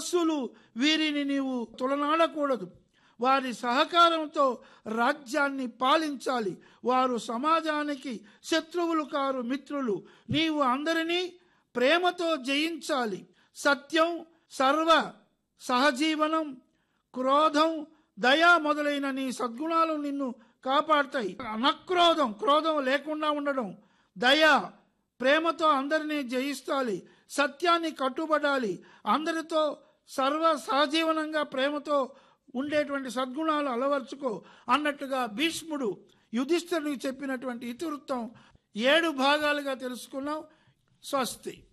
తపస్సులు వీరిని నీవు తులనాడకూడదు వారి సహకారంతో రాజ్యాన్ని పాలించాలి వారు సమాజానికి శత్రువులు కారు మిత్రులు నీవు అందరినీ ప్రేమతో జయించాలి సత్యం సర్వ సహజీవనం క్రోధం దయ మొదలైన నీ సద్గుణాలు నిన్ను కాపాడతాయి అనక్రోధం క్రోధం లేకుండా ఉండడం దయ ప్రేమతో అందరినీ జయిస్తాలి సత్యాన్ని కట్టుబడాలి అందరితో సర్వ సహజీవనంగా ప్రేమతో ఉండేటువంటి సద్గుణాలు అలవర్చుకో అన్నట్టుగా భీష్ముడు యుధిష్ఠుడికి చెప్పినటువంటి ఇతివృత్తం ఏడు భాగాలుగా తెలుసుకున్నాం స్వస్తి